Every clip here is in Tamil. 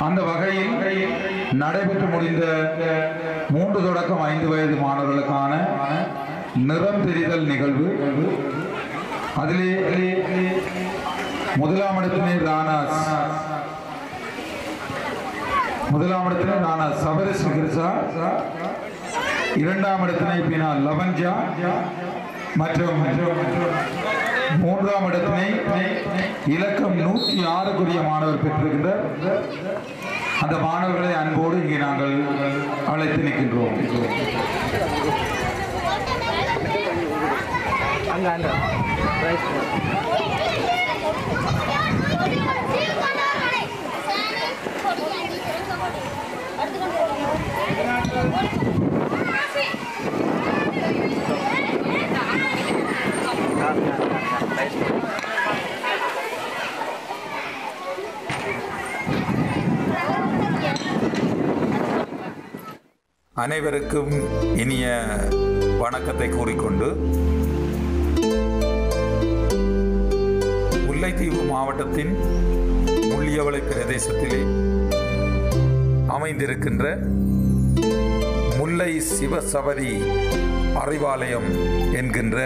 அந்த வகையில் நடைபெற்று முடிந்த மூன்று தொடக்கம் ஐந்து வயது மாணவர்களுக்கான நிறம் தெரிதல் நிகழ்வு அதிலே முதலாம் இடத்தினை ராணாஸ் முதலாம் இடத்தினை ராணா சபரிஸ் கிர்சா இரண்டாம் இடத்தினை பினா லவன்ஜா மற்றும் மூன்றாம் இடத்தினை இலக்கம் நூற்றி ஆறுக்குரிய மாணவர் பெற்றிருக்கின்ற அந்த மாணவர்களை அன்போடு இங்கே நாங்கள் அழைத்து நிற்கின்றோம் அங்க அங்க ரைட் அனைவருக்கும் இனிய வணக்கத்தை கூறிக்கொண்டு முல்லைத்தீவு மாவட்டத்தின் முள்ளியவளை பிரதேசத்திலே அமைந்திருக்கின்ற முல்லை சிவசபரி அறிவாலயம் என்கின்ற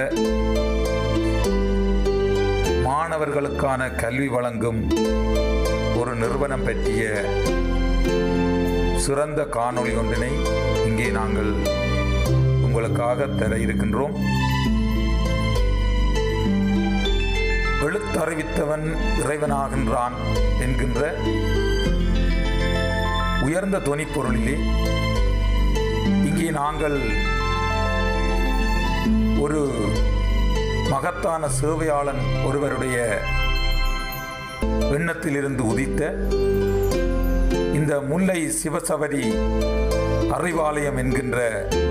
மாணவர்களுக்கான கல்வி வழங்கும் ஒரு நிறுவனம் பற்றிய சிறந்த காணொளி ஒன்றினை இங்கே நாங்கள் உங்களுக்காக தர இருக்கின்றோம் எழுத்தறிவித்தவன் இறைவனாகின்றான் என்கின்ற உயர்ந்த தொனிப்பொருளிலே இங்கே நாங்கள் ஒரு மகத்தான சேவையாளன் ஒருவருடைய எண்ணத்திலிருந்து உதித்த இந்த முல்லை சிவசபரி அறிவாலயம் என்கின்ற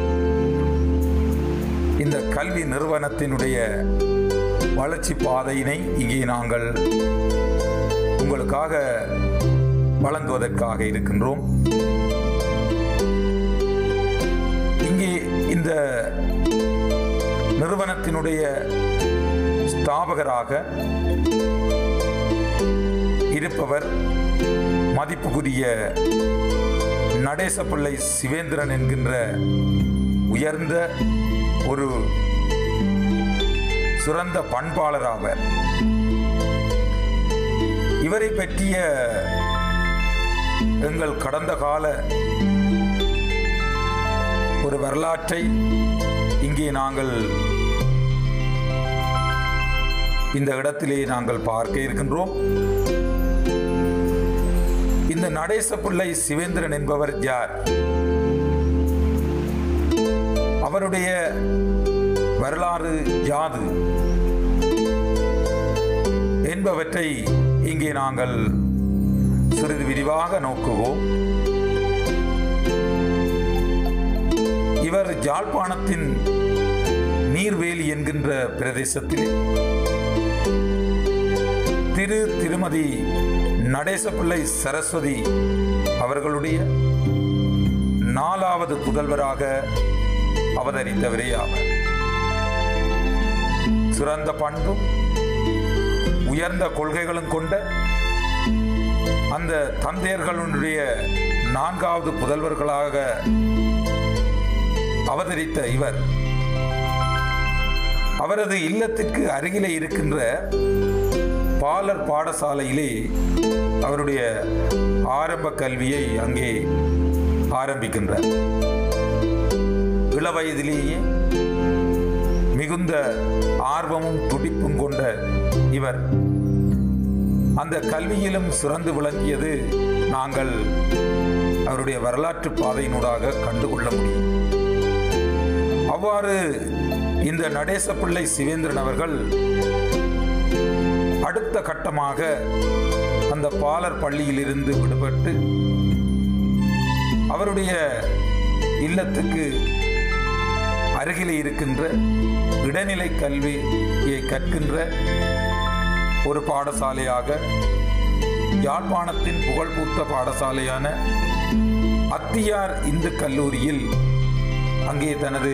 இந்த கல்வி நிறுவனத்தினுடைய வளர்ச்சி பாதையினை இங்கே நாங்கள் உங்களுக்காக வழங்குவதற்காக இருக்கின்றோம் இங்கே இந்த நிறுவனத்தினுடைய ஸ்தாபகராக இருப்பவர் மதிப்புக்குரிய நடேசப்பிள்ளை சிவேந்திரன் என்கின்ற உயர்ந்த ஒரு சிறந்த பண்பாளர் ஆவர் இவரை பற்றிய எங்கள் கடந்த கால ஒரு வரலாற்றை இங்கே நாங்கள் இந்த இடத்திலே நாங்கள் பார்க்க இருக்கின்றோம் இந்த நடேசப்பிள்ளை சிவேந்திரன் என்பவர் யார் அவருடைய வரலாறு யாது என்பவற்றை இங்கே நாங்கள் சிறிது விரிவாக நோக்குவோம் இவர் ஜாழ்ப்பாணத்தின் நீர்வேலி என்கின்ற பிரதேசத்தில் திரு திருமதி நடேசப்பிள்ளை சரஸ்வதி அவர்களுடைய நாலாவது புதல்வராக அவதரித்தவரே ஆவர் சிறந்த பண்பும் உயர்ந்த கொள்கைகளும் கொண்ட அந்த தந்தையர்களுடைய நான்காவது புதல்வர்களாக அவதரித்த இவர் அவரது இல்லத்திற்கு அருகிலே இருக்கின்ற பாலர் பாடசாலையிலே அவருடைய ஆரம்ப கல்வியை அங்கே ஆரம்பிக்கின்றார் இளவயதிலேயே மிகுந்த ஆர்வமும் துடிப்பும் கொண்ட இவர் அந்த கல்வியிலும் சிறந்து விளங்கியது நாங்கள் அவருடைய வரலாற்று பாதையினூடாக கண்டுகொள்ள முடியும் அவ்வாறு இந்த நடேசப்பிள்ளை சிவேந்திரன் அவர்கள் அடுத்த கட்டமாக அந்த பாலர் பள்ளியிலிருந்து விடுபட்டு அவருடைய இல்லத்துக்கு அருகிலே இருக்கின்ற இடைநிலை கல்வியை கற்கின்ற ஒரு பாடசாலையாக யாழ்ப்பாணத்தின் புகழ்பூத்த பாடசாலையான அத்தியார் இந்து கல்லூரியில் அங்கே தனது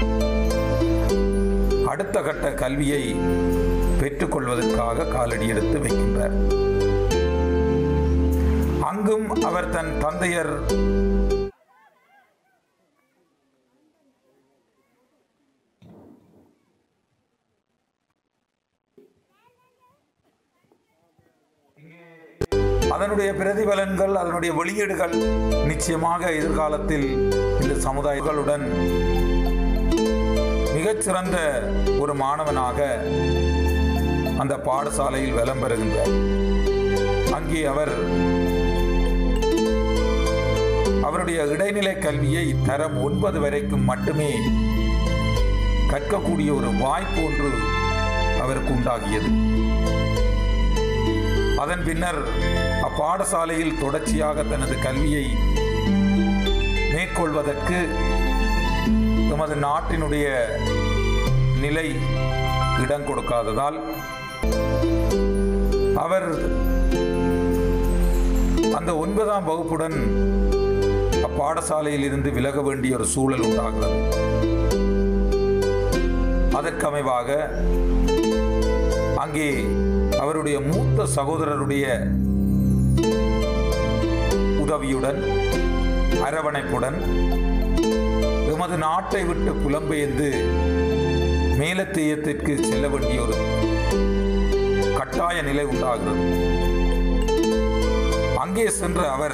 அடுத்த கட்ட கல்வியை பெற்றுக்கொள்வதற்காக காலடி எடுத்து வைக்கின்றார் அங்கும் அவர் தன் தந்தையர் அதனுடைய பிரதிபலன்கள் அதனுடைய வெளியீடுகள் நிச்சயமாக எதிர்காலத்தில் இந்த சமுதாயங்களுடன் மிகச்சிறந்த ஒரு மாணவனாக அந்த பாடசாலையில் வலம் பெறுகின்றார் அங்கே அவர் அவருடைய இடைநிலை கல்வியை தரம் ஒன்பது வரைக்கும் மட்டுமே கற்கக்கூடிய ஒரு வாய்ப்பு ஒன்று அவருக்கு உண்டாகியது அதன் பின்னர் அப்பாடசாலையில் தொடர்ச்சியாக தனது கல்வியை மேற்கொள்வதற்கு எமது நாட்டினுடைய நிலை இடம் கொடுக்காததால் அவர் அந்த ஒன்பதாம் வகுப்புடன் அப்பாடசாலையில் இருந்து விலக வேண்டிய ஒரு சூழல் உண்டாகிறது அதற்கமைவாக அங்கே அவருடைய மூத்த சகோதரருடைய உதவியுடன் அரவணைப்புடன் எமது நாட்டை விட்டு புலம்பெயர்ந்து மேலத்தேயத்திற்கு செல்ல வேண்டிய ஒரு கட்டாய நிலை உண்டாகிறது அங்கே சென்ற அவர்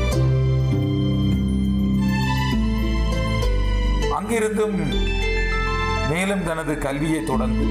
அங்கிருந்தும் மேலும் தனது கல்வியை தொடர்ந்து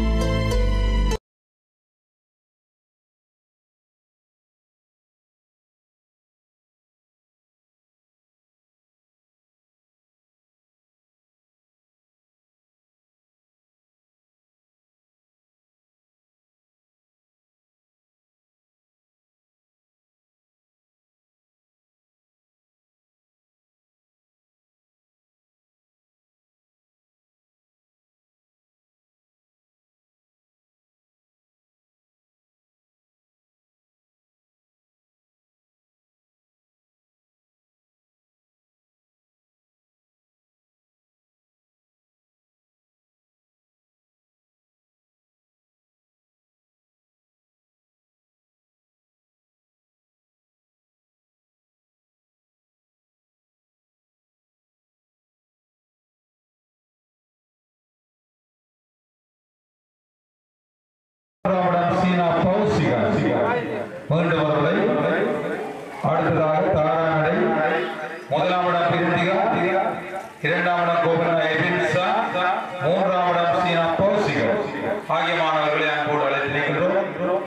மூன்றாம் சீனா பௌசிகா மீண்டும் ஒருமுறை அடுத்ததாக தாராநடை முதலாம் இடம் பிரித்திகா இரண்டாம் இடம் கோபனா எபின்சா மூன்றாம் இடம் சீனா பௌசிகா ஆகிய மாணவர்களை அன்போடு அழைத்து நிற்கின்றோம்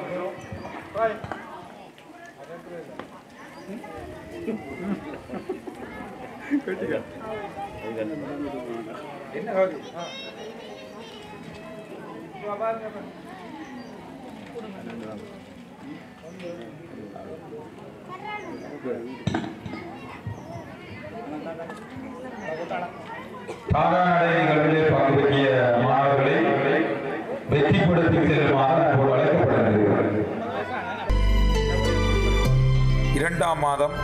தாராநடை நிகழ்விலே பங்கு பெற்றிய மாணவர்களை வெற்றிப்படுத்தி செல்லுமாறு அன்போடு அழைக்கப்படுகிறது இரண்டாம் மாதம்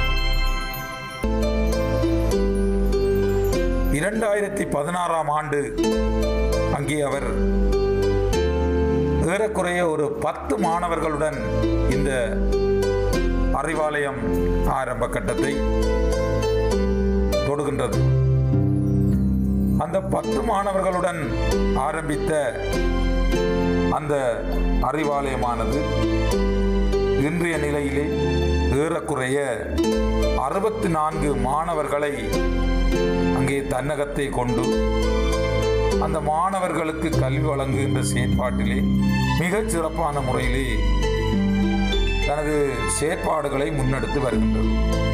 இரண்டாயிரத்தி பதினாறாம் ஆண்டு அங்கே அவர் ஏறக்குறைய ஒரு பத்து மாணவர்களுடன் இந்த அறிவாலயம் ஆரம்ப கட்டத்தை தொடுகின்றது அந்த பத்து மாணவர்களுடன் ஆரம்பித்த அந்த அறிவாலயமானது இன்றைய நிலையிலே ஏறக்குறைய அறுபத்தி நான்கு மாணவர்களை அங்கே தன்னகத்தை கொண்டு அந்த மாணவர்களுக்கு கல்வி வழங்குகின்ற செயற்பாட்டிலே மிகச் சிறப்பான முறையிலே தனது செயற்பாடுகளை முன்னெடுத்து வருகின்றது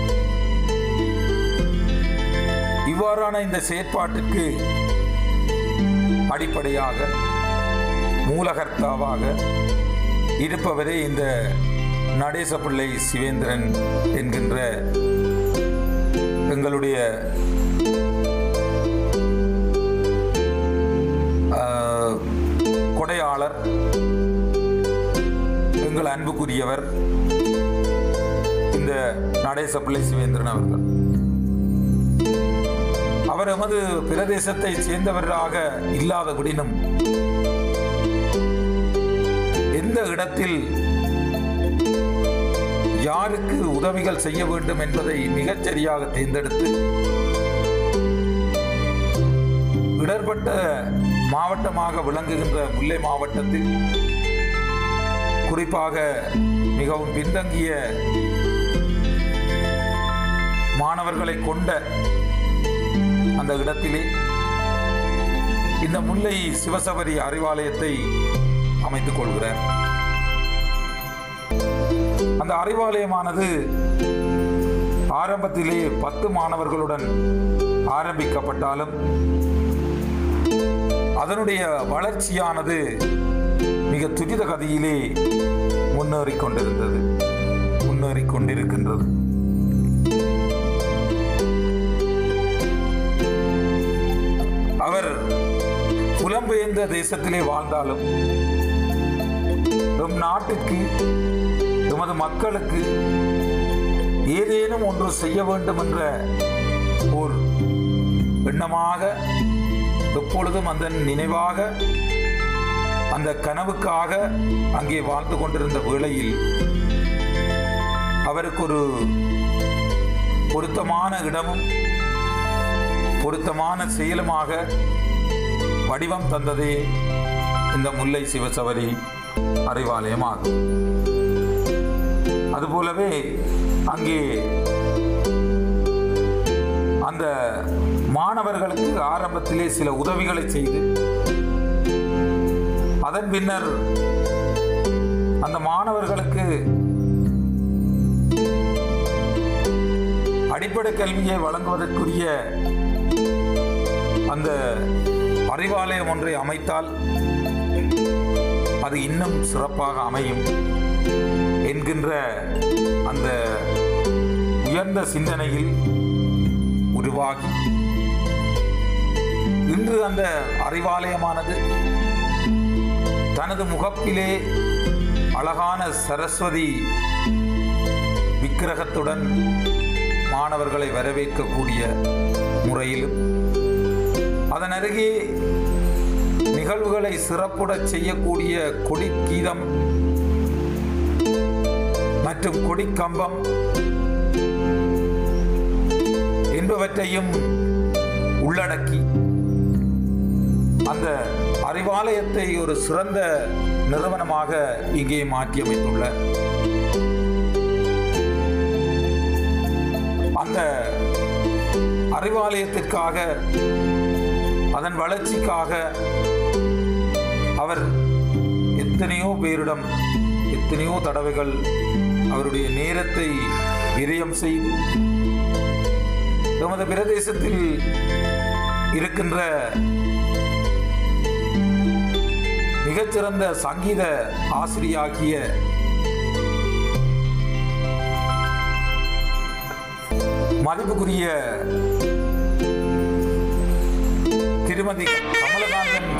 இவ்வாறான இந்த செயற்பாட்டிற்கு அடிப்படையாக மூலகர்த்தாவாக இருப்பவரே இந்த நடேசப்பிள்ளை சிவேந்திரன் என்கின்ற எங்களுடைய ஆஹ், கொடையாளர் எங்கள் அன்புக்குரியவர் இந்த நடேசப்பிள்ளை சிவேந்திரன் அவர்கள் அவர் எமது பிரதேசத்தை சேர்ந்தவராக இல்லாதபடினும் எந்த இடத்தில் யாருக்கு உதவிகள் செய்ய வேண்டும் என்பதை மிகச் சரியாக தேர்ந்தெடுத்து இடர்பட்ட மாவட்டமாக விளங்குகின்ற முல்லை மாவட்டத்தில் குறிப்பாக மிகவும் பின்தங்கிய மாணவர்களை கொண்ட அந்த இடத்திலே இந்த முல்லை சிவசபரி அறிவாலயத்தை அமைத்துக் கொள்கிறார் அந்த அறிவாலயமானது ஆரம்பத்திலே பத்து மாணவர்களுடன் ஆரம்பிக்கப்பட்டாலும் அதனுடைய வளர்ச்சியானது மிக துரித கதியிலே முன்னேறிக் கொண்டிருந்தது முன்னேறிக் கொண்டிருக்கின்றது அவர் புலம்பெயர்ந்த தேசத்திலே வாழ்ந்தாலும் நம் நாட்டுக்கு எமது மக்களுக்கு ஏதேனும் ஒன்று செய்ய வேண்டும் என்ற ஒரு எண்ணமாக எப்பொழுதும் அந்த நினைவாக அந்த கனவுக்காக அங்கே வாழ்ந்து கொண்டிருந்த வேளையில் அவருக்கு ஒரு பொருத்தமான இடமும் பொருத்தமான செயலுமாக வடிவம் தந்ததே இந்த முல்லை சிவசபரி அறிவாலயம் ஆகும் அதுபோலவே அங்கே அந்த மாணவர்களுக்கு ஆரம்பத்திலே சில உதவிகளை செய்து அதன் பின்னர் அந்த மாணவர்களுக்கு அடிப்படை கல்வியை வழங்குவதற்குரிய அந்த அறிவாலயம் ஒன்றை அமைத்தால் அது இன்னும் சிறப்பாக அமையும் என்கின்ற அந்த உயர்ந்த சிந்தனையில் உருவாகி இன்று அந்த அறிவாலயமானது தனது முகப்பிலே அழகான சரஸ்வதி விக்கிரகத்துடன் மாணவர்களை வரவேற்கக்கூடிய முறையிலும் அதன் அருகே நிகழ்வுகளை சிறப்புடச் செய்யக்கூடிய கொடிக்கீதம் மற்றும் கொடிக்கம்பம் என்பவற்றையும் உள்ளடக்கி அந்த அறிவாலயத்தை ஒரு சிறந்த நிறுவனமாக இங்கே மாற்றியமைத்துள்ள அந்த அறிவாலயத்திற்காக அதன் வளர்ச்சிக்காக அவர் எத்தனையோ பேரிடம் எத்தனையோ தடவைகள் அவருடைய நேரத்தை விரயம் செய்து எமது பிரதேசத்தில் இருக்கின்ற மிகச்சிறந்த சங்கீத ஆசிரியாகிய மதிப்புக்குரிய திருமதி கமலகாந்தன்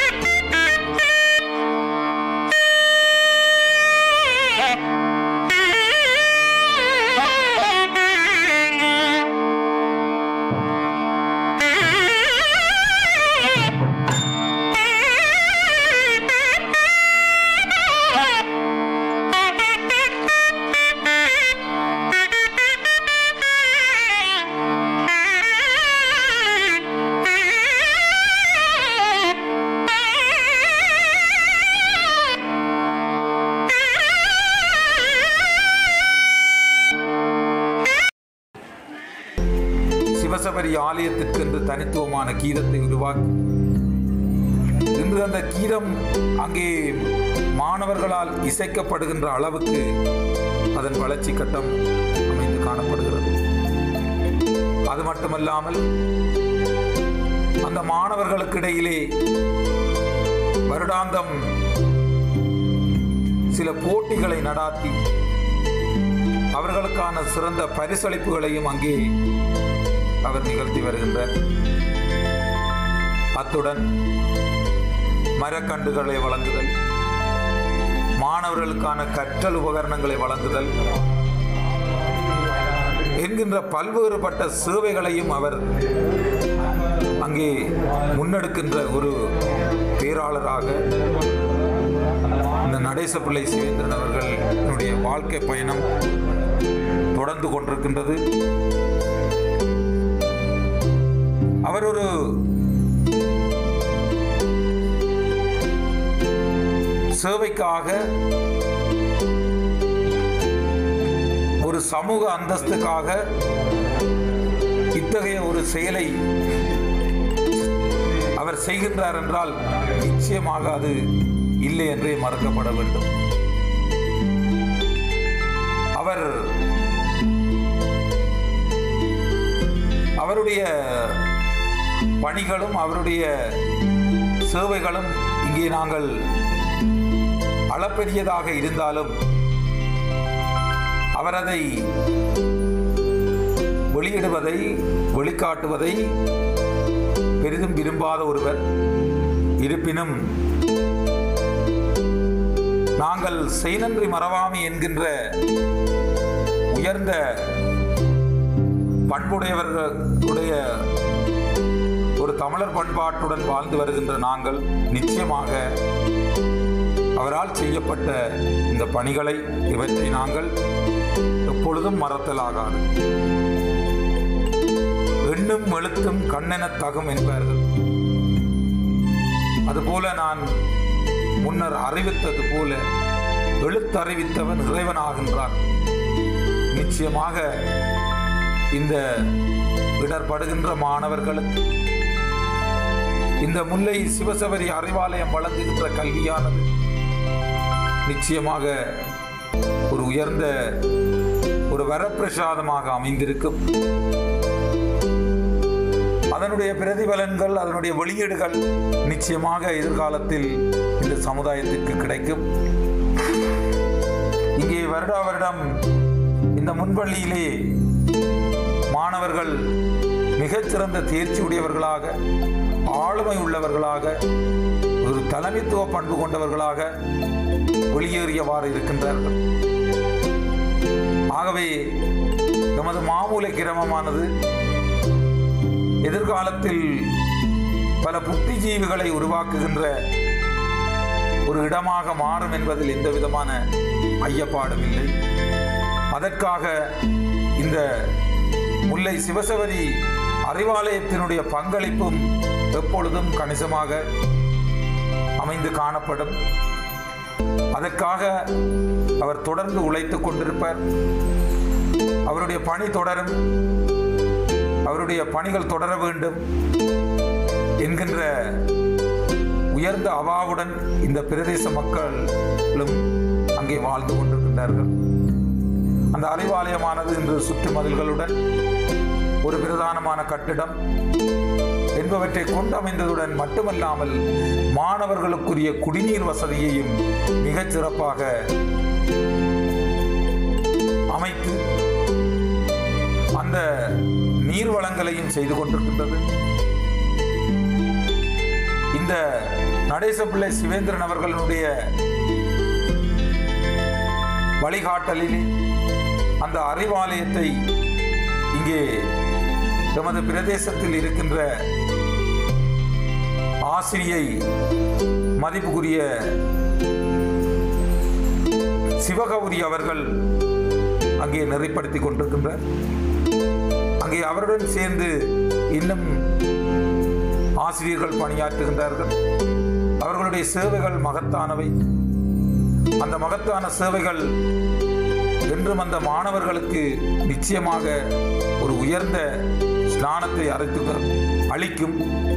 சிவசபரி ஆலயத்திற்கென்று தனித்துவமான கீதத்தை உருவாக்கி இன்று அந்த கீதம் அங்கே மாணவர்களால் இசைக்கப்படுகின்ற அளவுக்கு அதன் வளர்ச்சி கட்டம் அமைந்து காணப்படுகிறது அது மட்டுமல்லாமல் அந்த மாணவர்களுக்கு இடையிலே வருடாந்தம் சில போட்டிகளை நடாத்தி அவர்களுக்கான சிறந்த பரிசளிப்புகளையும் அங்கே அவர் நிகழ்த்தி வருகின்றார் அத்துடன் மரக்கன்றுகளை வழங்குதல் மாணவர்களுக்கான கற்றல் உபகரணங்களை வழங்குதல் என்கின்ற பல்வேறுபட்ட சேவைகளையும் அவர் அங்கே முன்னெடுக்கின்ற ஒரு பேராளராக இந்த நடேச பிள்ளை சிவேந்திரன் அவர்களுடைய வாழ்க்கை பயணம் தொடர்ந்து கொண்டிருக்கின்றது அவர் ஒரு சேவைக்காக ஒரு சமூக அந்தஸ்துக்காக இத்தகைய ஒரு செயலை அவர் செய்கின்றார் என்றால் நிச்சயமாக அது இல்லை என்றே மறக்கப்பட வேண்டும் அவர் அவருடைய பணிகளும் அவருடைய சேவைகளும் இங்கே நாங்கள் அளப்பெரியதாக இருந்தாலும் அவர் அதை வெளியிடுவதை வெளிக்காட்டுவதை பெரிதும் விரும்பாத ஒருவர் இருப்பினும் நாங்கள் செய்நன்றி மறவாமி என்கின்ற உயர்ந்த பண்புடையவர்களுடைய ஒரு தமிழர் பண்பாட்டுடன் வாழ்ந்து வருகின்ற நாங்கள் நிச்சயமாக அவரால் செய்யப்பட்ட இந்த பணிகளை இவற்றை நாங்கள் எப்பொழுதும் மறத்தலாகாது எண்ணும் எழுத்தும் கண்ணெனத் தகும் என்பார்கள் அதுபோல நான் முன்னர் அறிவித்தது போல எழுத்தறிவித்தவன் இறைவனாகின்றான் நிச்சயமாக இந்த இடர்படுகின்ற மாணவர்களுக்கு இந்த முல்லை சிவசபரி அறிவாலயம் வழங்குகின்ற கல்வியானது நிச்சயமாக ஒரு உயர்ந்த ஒரு வரப்பிரசாதமாக அமைந்திருக்கும் அதனுடைய பிரதிபலன்கள் அதனுடைய வெளியீடுகள் நிச்சயமாக எதிர்காலத்தில் இந்த சமுதாயத்திற்கு கிடைக்கும் இங்கே வருடா வருடம் இந்த முன்பள்ளியிலே மாணவர்கள் மிகச்சிறந்த தேர்ச்சி உடையவர்களாக ஆளுமை உள்ளவர்களாக ஒரு தலைமைத்துவ பண்பு கொண்டவர்களாக வெளியேறியவாறு இருக்கின்றார்கள் ஆகவே நமது மாமூலை கிரமமானது எதிர்காலத்தில் பல புத்திஜீவிகளை உருவாக்குகின்ற ஒரு இடமாக மாறும் என்பதில் எந்த விதமான ஐயப்பாடும் இல்லை அதற்காக இந்த முல்லை சிவசபரி அறிவாலயத்தினுடைய பங்களிப்பும் எப்பொழுதும் கணிசமாக அமைந்து காணப்படும் அதற்காக அவர் தொடர்ந்து உழைத்துக் கொண்டிருப்பார் அவருடைய பணி தொடரும் அவருடைய பணிகள் தொடர வேண்டும் என்கின்ற உயர்ந்த அவாவுடன் இந்த பிரதேச மக்களும் அங்கே வாழ்ந்து கொண்டிருக்கின்றார்கள் அந்த அறிவாலயமானது இன்று சுற்று மதில்களுடன் ஒரு பிரதானமான கட்டிடம் என்பவற்றை கொண்டு அமைந்ததுடன் மட்டுமல்லாமல் மாணவர்களுக்குரிய குடிநீர் வசதியையும் மிகச் சிறப்பாக அமைத்து அந்த நீர் வளங்களையும் செய்து கொண்டிருக்கின்றது இந்த நடேசப்பிள்ளை சிவேந்திரன் அவர்களுடைய வழிகாட்டலிலே அந்த அறிவாலயத்தை இங்கே எமது பிரதேசத்தில் இருக்கின்ற ஆசிரியை மதிப்புக்குரிய சிவகௌரி அவர்கள் அங்கே நெறிப்படுத்தி கொண்டிருக்கின்றார் அங்கே அவருடன் சேர்ந்து இன்னும் ஆசிரியர்கள் பணியாற்றுகின்றார்கள் அவர்களுடைய சேவைகள் மகத்தானவை அந்த மகத்தான சேவைகள் என்றும் அந்த மாணவர்களுக்கு நிச்சயமாக ஒரு உயர்ந்த ஸ்நானத்தை அரைத்து அளிக்கும்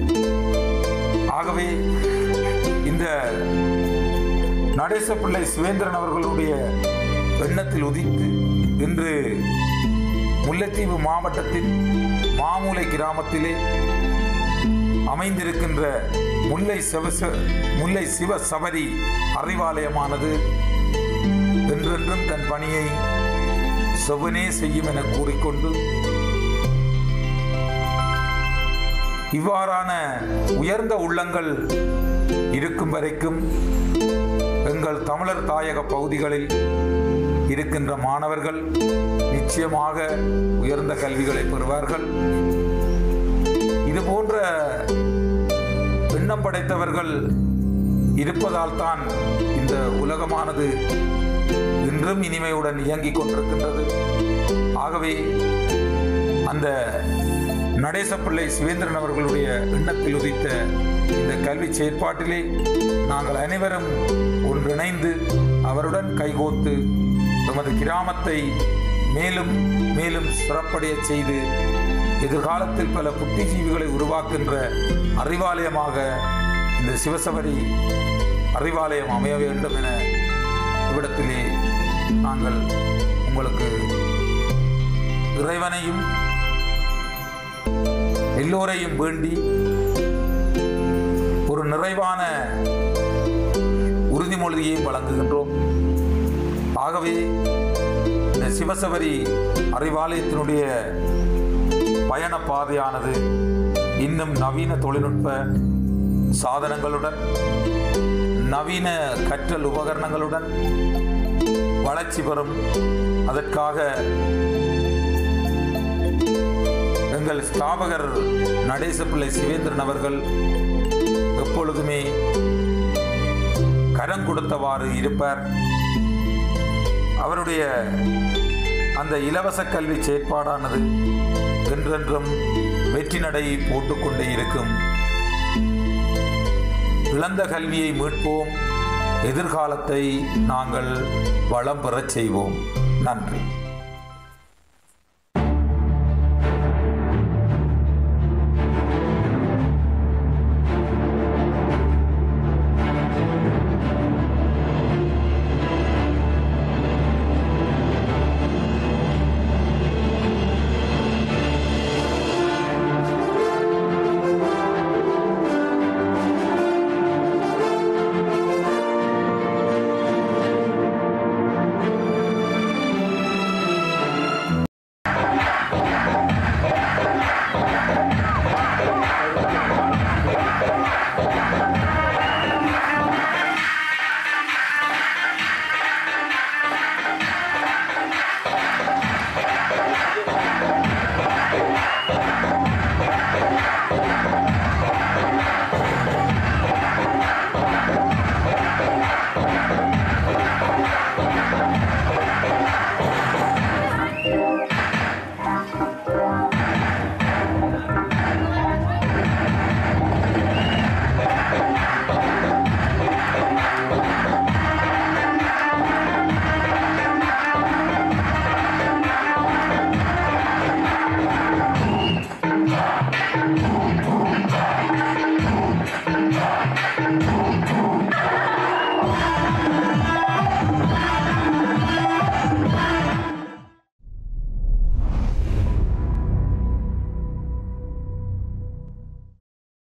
ஆகவே இந்த நடேசப்பிள்ளை சிவேந்திரன் அவர்களுடைய எண்ணத்தில் உதித்து இன்று முல்லைத்தீவு மாவட்டத்தின் மாமூலை கிராமத்திலே அமைந்திருக்கின்ற முல்லை சிவச முல்லை சிவ சபரி அறிவாலயமானது என்றென்றும் தன் பணியை செவ்வனே செய்யும் என கூறிக்கொண்டு இவ்வாறான உயர்ந்த உள்ளங்கள் இருக்கும் வரைக்கும் எங்கள் தமிழர் தாயக பகுதிகளில் இருக்கின்ற மாணவர்கள் நிச்சயமாக உயர்ந்த கல்விகளை பெறுவார்கள் இது போன்ற எண்ணம் படைத்தவர்கள் இருப்பதால் தான் இந்த உலகமானது இன்றும் இனிமையுடன் இயங்கிக் கொண்டிருக்கின்றது ஆகவே அந்த நடேசப்பிள்ளை சிவேந்திரன் அவர்களுடைய எண்ணத்தில் உதித்த இந்த கல்வி செயற்பாட்டிலே நாங்கள் அனைவரும் ஒன்றிணைந்து அவருடன் கைகோத்து நமது கிராமத்தை மேலும் மேலும் சிறப்படைய செய்து எதிர்காலத்தில் பல புத்திஜீவிகளை உருவாக்கின்ற அறிவாலயமாக இந்த சிவசபரி அறிவாலயம் அமைய வேண்டும் என இவ்விடத்திலே நாங்கள் உங்களுக்கு இறைவனையும் எல்லோரையும் வேண்டி ஒரு நிறைவான உறுதிமொழியை வழங்குகின்றோம் ஆகவே இந்த சிவசபரி அறிவாலயத்தினுடைய பயண பாதையானது இன்னும் நவீன தொழில்நுட்ப சாதனங்களுடன் நவீன கற்றல் உபகரணங்களுடன் வளர்ச்சி பெறும் அதற்காக எங்கள் ஸ்தாபகர் நடேசப்பிள்ளை சிவேந்திரன் அவர்கள் எப்பொழுதுமே கரம் கொடுத்தவாறு இருப்பார் அவருடைய அந்த இலவச கல்வி செயற்பாடானது என்றென்றும் வெற்றி நடை போட்டுக்கொண்டே இருக்கும் இழந்த கல்வியை மீட்போம் எதிர்காலத்தை நாங்கள் வளம் பெறச் செய்வோம் நன்றி